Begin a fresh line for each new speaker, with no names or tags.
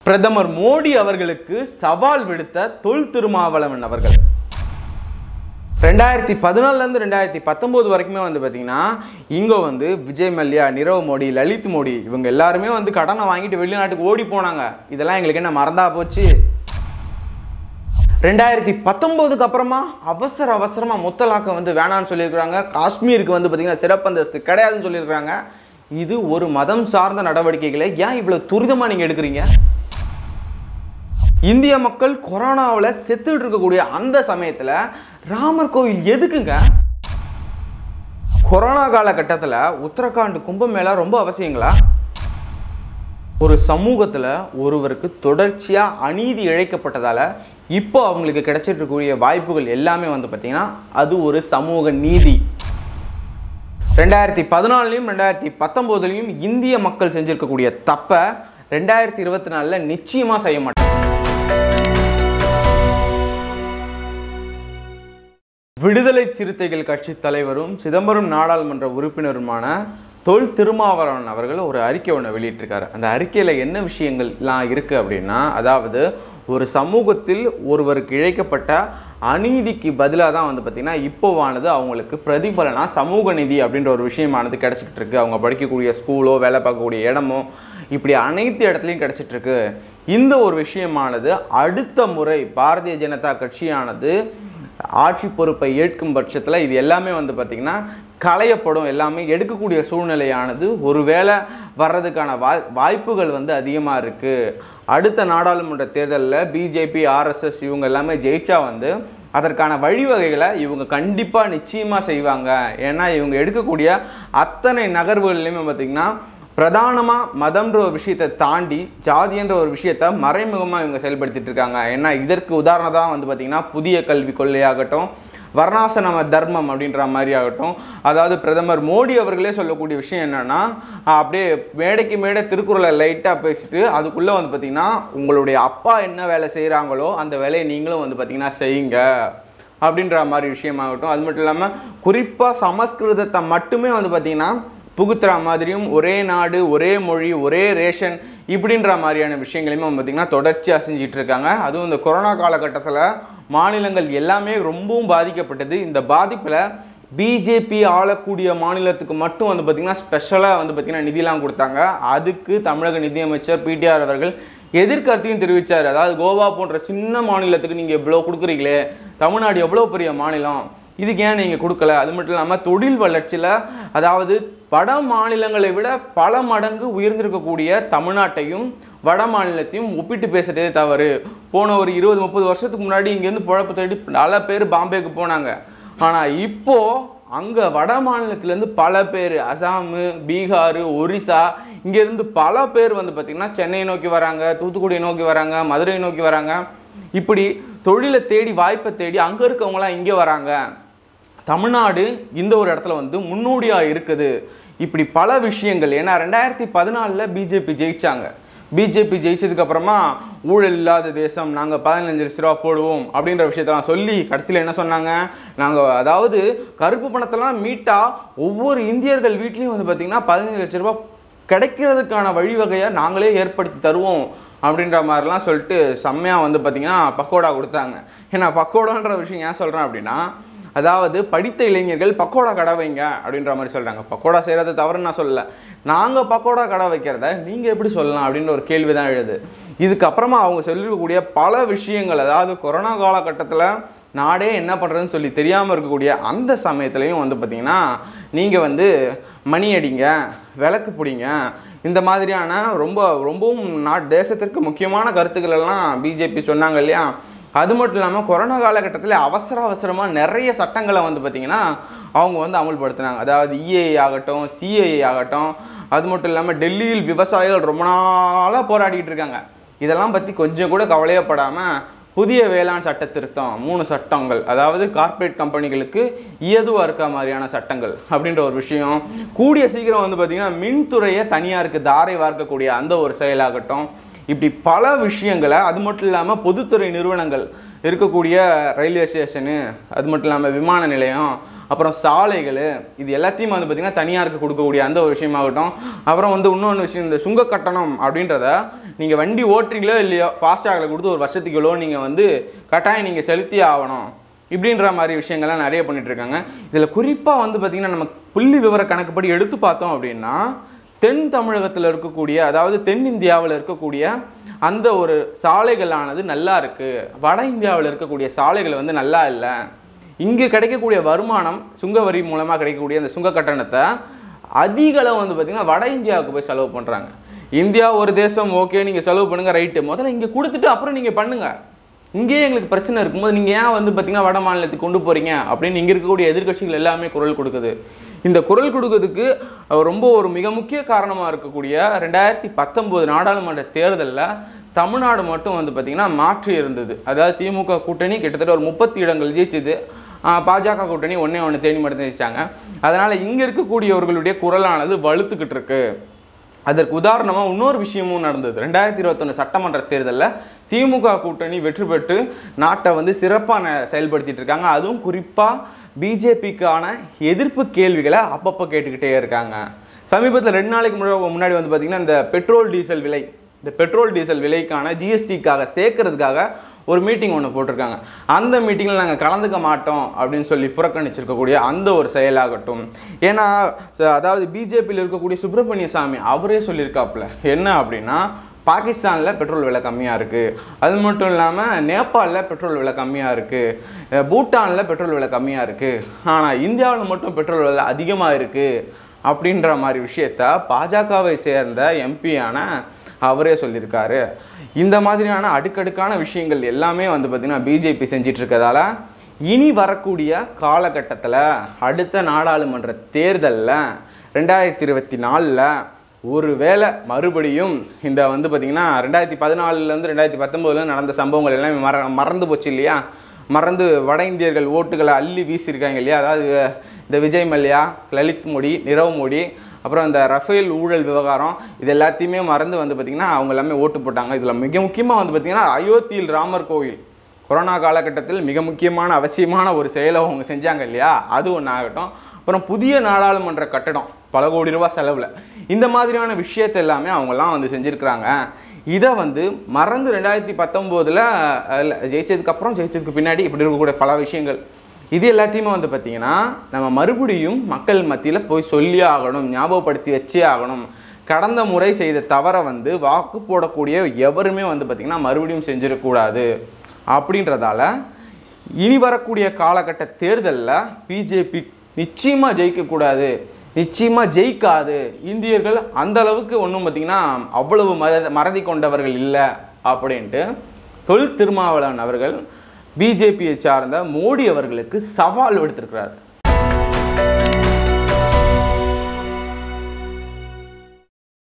பிரதமர் மோடி அவர்களுக்கு சவால் விடுத்த தொல் திருமாவளவன் அவர்கள் ரெண்டாயிரத்தி பதினாலுலேருந்து ரெண்டாயிரத்தி பத்தொம்போது வரைக்குமே வந்து பார்த்தீங்கன்னா இங்கே வந்து விஜய் மல்யா நிரவ் மோடி லலித் மோடி இவங்க எல்லாருமே வந்து கடனை வாங்கிட்டு வெளிநாட்டுக்கு ஓடி போனாங்க இதெல்லாம் எங்களுக்கு என்ன மறந்தா போச்சு ரெண்டாயிரத்தி பத்தொம்போதுக்கு அப்புறமா அவசர அவசரமாக முத்தலாக்கம் வந்து வேணான்னு சொல்லியிருக்கிறாங்க காஷ்மீருக்கு வந்து பார்த்தீங்கன்னா சிறப்பு அந்தஸ்து கிடையாதுன்னு சொல்லியிருக்கிறாங்க இது ஒரு மதம் சார்ந்த நடவடிக்கைகளை ஏன் இவ்வளோ துரிதமாக நீங்கள் எடுக்கிறீங்க இந்திய மக்கள் கொரோனாவில் செத்துட்டு இருக்கக்கூடிய அந்த சமயத்தில் ராமர் கோவில் எதுக்குங்க கொரோனா காலகட்டத்தில் உத்தரகாண்ட் கும்பமேளா ரொம்ப அவசியங்களா ஒரு சமூகத்தில் ஒருவருக்கு தொடர்ச்சியாக அநீதி இழைக்கப்பட்டதால் இப்போ அவங்களுக்கு கிடைச்சிட்டு இருக்கக்கூடிய வாய்ப்புகள் எல்லாமே வந்து பார்த்திங்கன்னா அது ஒரு சமூக நீதி ரெண்டாயிரத்தி பதினாலுலையும் ரெண்டாயிரத்தி பத்தொம்போதுலையும் இந்திய மக்கள் செஞ்சிருக்கக்கூடிய தப்பை ரெண்டாயிரத்தி இருபத்தி நாலில் நிச்சயமாக செய்ய மாட்டாங்க விடுதலை சிறுத்தைகள் கட்சி தலைவரும் சிதம்பரம் நாடாளுமன்ற உறுப்பினருமான தொல் திருமாவளவன் அவர்கள் ஒரு அறிக்கை ஒன்று வெளியிட்டிருக்காரு அந்த அறிக்கையில் என்ன விஷயங்கள்லாம் இருக்குது அப்படின்னா அதாவது ஒரு சமூகத்தில் ஒருவருக்கு இழைக்கப்பட்ட அநீதிக்கு பதிலாக தான் வந்து பார்த்திங்கன்னா இப்போவானது அவங்களுக்கு பிரதிபலனாக சமூக நீதி அப்படின்ற ஒரு விஷயமானது கிடச்சிட்டு இருக்கு அவங்க படிக்கக்கூடிய ஸ்கூலோ வேலை பார்க்கக்கூடிய இடமோ இப்படி அனைத்து இடத்துலையும் கிடச்சிட்டு இருக்கு இந்த ஒரு விஷயமானது அடுத்த முறை பாரதிய ஜனதா கட்சியானது ஆட்சி பொறுப்பை ஏற்கும் பட்சத்தில் இது எல்லாமே வந்து பார்த்திங்கன்னா களையப்படும் எல்லாமே எடுக்கக்கூடிய சூழ்நிலையானது ஒருவேளை வர்றதுக்கான வாய் வாய்ப்புகள் வந்து அதிகமாக இருக்குது அடுத்த நாடாளுமன்ற தேர்தலில் பிஜேபி ஆர்எஸ்எஸ் இவங்க எல்லாமே ஜெயிச்சா வந்து அதற்கான வழிவகைகளை இவங்க கண்டிப்பாக நிச்சயமாக செய்வாங்க ஏன்னா இவங்க எடுக்கக்கூடிய அத்தனை நகர்வுகள்லையுமே பார்த்திங்கன்னா பிரதானமாக மதம்ன்ற ஒரு விஷயத்தை தாண்டி ஜாதின்ற ஒரு விஷயத்தை மறைமுகமாக இவங்க செயல்படுத்திட்டு இருக்காங்க ஏன்னா இதற்கு உதாரணம் தான் வந்து பார்த்திங்கன்னா புதிய கல்விக் கொள்கையாகட்டும் வர்ணாசனம தர்மம் அப்படின்ற மாதிரி ஆகட்டும் அதாவது பிரதமர் மோடி அவர்களே சொல்லக்கூடிய விஷயம் என்னென்னா அப்படியே மேடைக்கு மேடை திருக்குறளை லைட்டாக பேசிட்டு அதுக்குள்ளே வந்து பார்த்திங்கன்னா உங்களுடைய அப்பா என்ன வேலை செய்கிறாங்களோ அந்த வேலையை நீங்களும் வந்து பார்த்திங்கன்னா செய்யுங்க அப்படின்ற மாதிரி விஷயமாகட்டும் அது மட்டும் இல்லாமல் குறிப்பாக சமஸ்கிருதத்தை மட்டுமே வந்து பார்த்திங்கன்னா புகுத்துற மாதிரியும் ஒரே நாடு ஒரே மொழி ஒரே ரேஷன் இப்படின்ற மாதிரியான விஷயங்களையுமே வந்து பார்த்திங்கன்னா தொடர்ச்சியாக செஞ்சிட்டு இருக்காங்க அதுவும் இந்த கொரோனா காலகட்டத்தில் மாநிலங்கள் எல்லாமே ரொம்பவும் பாதிக்கப்பட்டது இந்த பாதிப்பில் பிஜேபி ஆளக்கூடிய மாநிலத்துக்கு மட்டும் வந்து பார்த்திங்கன்னா ஸ்பெஷலாக வந்து பார்த்திங்கன்னா நிதிலாம் கொடுத்தாங்க அதுக்கு தமிழக நிதியமைச்சர் பிடிஆர் அவர்கள் எதிர்கருத்தையும் தெரிவித்தார் அதாவது கோவா போன்ற சின்ன மாநிலத்துக்கு நீங்கள் இவ்வளோ கொடுக்குறீங்களே தமிழ்நாடு எவ்வளோ பெரிய மாநிலம் இதுக்கு ஏன் நீங்கள் கொடுக்கல அது மட்டும் இல்லாமல் தொழில் வளர்ச்சியில் அதாவது வட மாநிலங்களை விட பல மடங்கு உயர்ந்திருக்கக்கூடிய தமிழ்நாட்டையும் வட மாநிலத்தையும் ஒப்பிட்டு பேசுகிறதே தவறு போன ஒரு இருபது முப்பது வருஷத்துக்கு முன்னாடி இங்கேருந்து பொழப்பு தேடி பல பேர் பாம்பேக்கு போனாங்க ஆனால் இப்போது அங்கே வட மாநிலத்திலேருந்து பல பேர் அசாமு பீகார் ஒரிசா இங்கேருந்து பல பேர் வந்து பார்த்திங்கன்னா சென்னையை நோக்கி வராங்க தூத்துக்குடியை நோக்கி வராங்க மதுரையை நோக்கி வராங்க இப்படி தொழிலை தேடி வாய்ப்பை தேடி அங்கே இருக்கவங்களாம் இங்கே வராங்க தமிழ்நாடு இந்த ஒரு இடத்துல வந்து முன்னோடியாக இருக்குது இப்படி பல விஷயங்கள் ஏன்னா ரெண்டாயிரத்தி பதினாலில் பிஜேபி ஜெயிச்சாங்க பிஜேபி ஜெயிச்சதுக்கு அப்புறமா ஊழல் இல்லாத தேசம் நாங்கள் பதினஞ்சு லட்ச ரூபா போடுவோம் அப்படின்ற விஷயத்தெல்லாம் சொல்லி கடைசியில் என்ன சொன்னாங்க நாங்கள் அதாவது கருப்பு பணத்தெல்லாம் மீட்டா ஒவ்வொரு இந்தியர்கள் வீட்லேயும் வந்து பார்த்திங்கன்னா பதினஞ்சு லட்ச ரூபா கிடைக்கிறதுக்கான வழிவகையை நாங்களே ஏற்படுத்தி தருவோம் அப்படின்ற மாதிரிலாம் சொல்லிட்டு செம்மையாக வந்து பார்த்திங்கன்னா பக்கோடா கொடுத்தாங்க ஏன்னா பக்கோடான்ற விஷயம் ஏன் சொல்கிறேன் அப்படின்னா அதாவது படித்த இளைஞர்கள் பக்கோடா கடை வைங்க அப்படின்ற மாதிரி சொல்கிறாங்க பக்கோடா செய்கிறது தவறுன்னு நான் சொல்லலை நாங்கள் பக்கோடா கடை வைக்கிறத நீங்கள் எப்படி சொல்லலாம் அப்படின்ற ஒரு கேள்வி தான் எழுது இதுக்கப்புறமா அவங்க சொல்லிருக்கக்கூடிய பல விஷயங்கள் அதாவது கொரோனா காலகட்டத்தில் நாடே என்ன பண்ணுறதுன்னு சொல்லி தெரியாமல் இருக்கக்கூடிய அந்த சமயத்துலையும் வந்து பார்த்திங்கன்னா நீங்கள் வந்து மணி அடிங்க விளக்கு பிடிங்க இந்த மாதிரியான ரொம்ப ரொம்பவும் நாட் தேசத்திற்கு முக்கியமான கருத்துக்கள் எல்லாம் பிஜேபி சொன்னாங்க இல்லையா அது மட்டும் இல்லாமல் கொரோனா காலகட்டத்தில் அவசர அவசரமாக நிறைய சட்டங்களை வந்து பார்த்திங்கன்னா அவங்க வந்து அமல்படுத்தினாங்க அதாவது இஏஐ ஆகட்டும் சிஏஐ ஆகட்டும் அது மட்டும் இல்லாமல் டெல்லியில் விவசாயிகள் ரொம்ப நாளாக போராடிட்டு இருக்காங்க இதெல்லாம் பற்றி கொஞ்சம் கூட கவலையப்படாமல் புதிய வேளாண் சட்ட திருத்தம் மூணு சட்டங்கள் அதாவது கார்ப்பரேட் கம்பெனிகளுக்கு இயதுவாக இருக்க மாதிரியான சட்டங்கள் அப்படின்ற ஒரு விஷயம் கூடிய சீக்கிரம் வந்து பார்த்திங்கன்னா மின்துறையை தனியாருக்கு தாரை வார்க்கக்கூடிய அந்த ஒரு செயலாகட்டும் இப்படி பல விஷயங்களை அது மட்டும் இல்லாமல் பொதுத்துறை நிறுவனங்கள் இருக்கக்கூடிய ரயில்வே ஸ்டேஷனு அது மட்டும் இல்லாமல் விமான நிலையம் அப்புறம் சாலைகள் இது எல்லாத்தையும் வந்து பார்த்திங்கன்னா தனியாருக்கு கொடுக்கக்கூடிய அந்த ஒரு விஷயமாகட்டும் அப்புறம் வந்து இன்னொன்று விஷயம் இந்த சுங்க கட்டணம் அப்படின்றத நீங்கள் வண்டி ஓட்டுறீங்களோ இல்லையோ ஃபாஸ்டாகில் கொடுத்து ஒரு வருஷத்துக்கு எவ்வளோ நீங்கள் வந்து கட்டாயம் நீங்கள் செலுத்தி ஆகணும் இப்படின்ற மாதிரி விஷயங்கள்லாம் நிறைய பண்ணிட்டு இருக்காங்க இதில் குறிப்பாக வந்து பார்த்திங்கன்னா நம்ம புள்ளி விவர கணக்குப்படி எடுத்து பார்த்தோம் அப்படின்னா தென் தமிழகத்தில் இருக்கக்கூடிய அதாவது தென்னிந்தியாவில் இருக்கக்கூடிய அந்த ஒரு சாலைகளானது நல்லா இருக்குது வட இந்தியாவில் இருக்கக்கூடிய சாலைகள் வந்து நல்லா இல்லை இங்கே கிடைக்கக்கூடிய வருமானம் சுங்க வரி மூலமாக கிடைக்கக்கூடிய அந்த சுங்க கட்டணத்தை அதிக அளவு வந்து பார்த்திங்கன்னா வட இந்தியாவுக்கு போய் செலவு பண்ணுறாங்க இந்தியா ஒரு தேசம் ஓகே நீங்கள் செலவு பண்ணுங்கள் ரைட்டு முதல்ல இங்கே கொடுத்துட்டு அப்புறம் நீங்கள் பண்ணுங்கள் இங்கேயே எங்களுக்கு பிரச்சனை இருக்கும்போது நீங்கள் ஏன் வந்து பார்த்தீங்கன்னா வட மாநிலத்துக்கு கொண்டு போகிறீங்க அப்படின்னு இங்கே இருக்கக்கூடிய எதிர்க்கட்சிகள் எல்லாமே குரல் கொடுக்குது இந்த குரல் கொடுக்கறதுக்கு அஹ், ரொம்ப ஒரு மிக முக்கிய காரணமாக இருக்கக்கூடிய ரெண்டாயிரத்தி பத்தொம்போது நாடாளுமன்ற தேர்தலில் தமிழ்நாடு மட்டும் வந்து பார்த்திங்கன்னா மாற்றி இருந்தது அதாவது திமுக கூட்டணி கிட்டத்தட்ட ஒரு முப்பத்தி இடங்கள் ஜெயிச்சது ஆஹ், பாஜக கூட்டணி ஒன்றே ஒன்று தேனி மட்டும் ஜெயிச்சிட்டாங்க அதனால் இங்கே இருக்கக்கூடியவர்களுடைய குரலானது வலுத்துக்கிட்டு இருக்கு அதற்கு உதாரணமாக இன்னொரு விஷயமும் நடந்தது ரெண்டாயிரத்தி இருபத்தொன்று சட்டமன்ற தேர்தலில் திமுக கூட்டணி வெற்றி பெற்று நாட்டை வந்து சிறப்பாக செயல்படுத்திட்டு இருக்காங்க அதுவும் குறிப்பாக பிஜேபிக்கான எதிர்ப்பு கேள்விகளை அப்பப்போ கேட்டுக்கிட்டே இருக்காங்க சமீபத்தில் ரெண்டு நாளைக்கு முன்னாடி முன்னாடி வந்து பார்த்திங்கன்னா இந்த பெட்ரோல் டீசல் விலை இந்த பெட்ரோல் டீசல் விலைக்கான ஜிஎஸ்டிக்காக சேர்க்கறதுக்காக ஒரு மீட்டிங் ஒன்று போட்டிருக்காங்க அந்த மீட்டிங்கில் நாங்கள் கலந்துக்க மாட்டோம் அப்படின்னு சொல்லி புறக்கணிச்சிருக்கக்கூடிய அந்த ஒரு செயலாகட்டும் ஏன்னா ச- அதாவது பிஜேபியில் இருக்கக்கூடிய சுப்பிரமணிய சாமி அவரே சொல்லியிருக்காப்புல என்ன அப்படின்னா பாகிஸ்தானில் பெட்ரோல் விலை கம்மியாக இருக்குது அது மட்டும் இல்லாமல் நேபாளில் பெட்ரோல் விலை கம்மியாக இருக்குது பூட்டானில் பெட்ரோல் விலை கம்மியாக இருக்குது ஆனால் இந்தியாவில் மட்டும் பெட்ரோல் விலை அதிகமாக இருக்குது அப்படின்ற மாதிரி விஷயத்த பாஜகவை சேர்ந்த எம்பியான அவரே சொல்லியிருக்காரு இந்த மாதிரியான அடுக்கடுக்கான விஷயங்கள் எல்லாமே வந்து பார்த்திங்கன்னா பிஜேபி செஞ்சிட்டு இருக்கதால இனி வரக்கூடிய காலகட்டத்தில் அடுத்த நாடாளுமன்ற தேர்தலில் ரெண்டாயிரத்தி இருபத்தி நாலில் ஒருவேளை மறுபடியும் இந்த வந்து பார்த்திங்கன்னா ரெண்டாயிரத்தி பதினாலுலேருந்து ரெண்டாயிரத்தி பத்தொம்போதுல நடந்த சம்பவங்கள் எல்லாமே மற மறந்து போச்சு இல்லையா மறந்து வட இந்தியர்கள் ஓட்டுகளை அள்ளி வீசியிருக்காங்க இல்லையா அதாவது இந்த விஜய் மல்லையா லலித் மோடி நிரவ் மோடி அப்புறம் இந்த ரஃபேல் ஊழல் விவகாரம் இது எல்லாத்தையுமே மறந்து வந்து பார்த்திங்கன்னா அவங்க எல்லாமே ஓட்டு போட்டாங்க இதில் மிக முக்கியமாக வந்து பார்த்திங்கன்னா அயோத்தியில் ராமர் கோவில் கொரோனா காலகட்டத்தில் மிக முக்கியமான அவசியமான ஒரு செயலை அவங்க செஞ்சாங்க இல்லையா அது ஒன்று ஆகட்டும் அப்புறம் புதிய நாடாளுமன்ற கட்டடம் பல கோடி ரூபாய் செலவில் இந்த மாதிரியான விஷயத்தை எல்லாமே அவங்கெல்லாம் வந்து செஞ்சுருக்கிறாங்க இதை வந்து மறந்து ரெண்டாயிரத்தி பத்தொம்போதில் ஜெயிச்சதுக்கப்புறம் ஜெயிச்சதுக்கு பின்னாடி இப்படி இருக்கக்கூடிய பல விஷயங்கள் இது எல்லாத்தையுமே வந்து பார்த்திங்கன்னா நம்ம மறுபடியும் மக்கள் மத்தியில் போய் சொல்லி ஆகணும் ஞாபகப்படுத்தி வச்சே ஆகணும் கடந்த முறை செய்த தவறை வந்து வாக்கு போடக்கூடிய எவருமே வந்து பார்த்திங்கன்னா மறுபடியும் செஞ்சிடக்கூடாது அப்படின்றதால இனி வரக்கூடிய காலகட்ட தேர்தலில் பிஜேபி நிச்சயமாக ஜெயிக்கக்கூடாது நிச்சயமாக ஜெயிக்காது இந்தியர்கள் அந்த அளவுக்கு ஒன்றும் பார்த்திங்கன்னா அவ்வளவு மற மறதி கொண்டவர்கள் இல்லை அப்படின்ட்டு தொல் திருமாவளவன் அவர்கள் பிஜேபியை சார்ந்த மோடி அவர்களுக்கு சவால் விடுத்திருக்கிறார்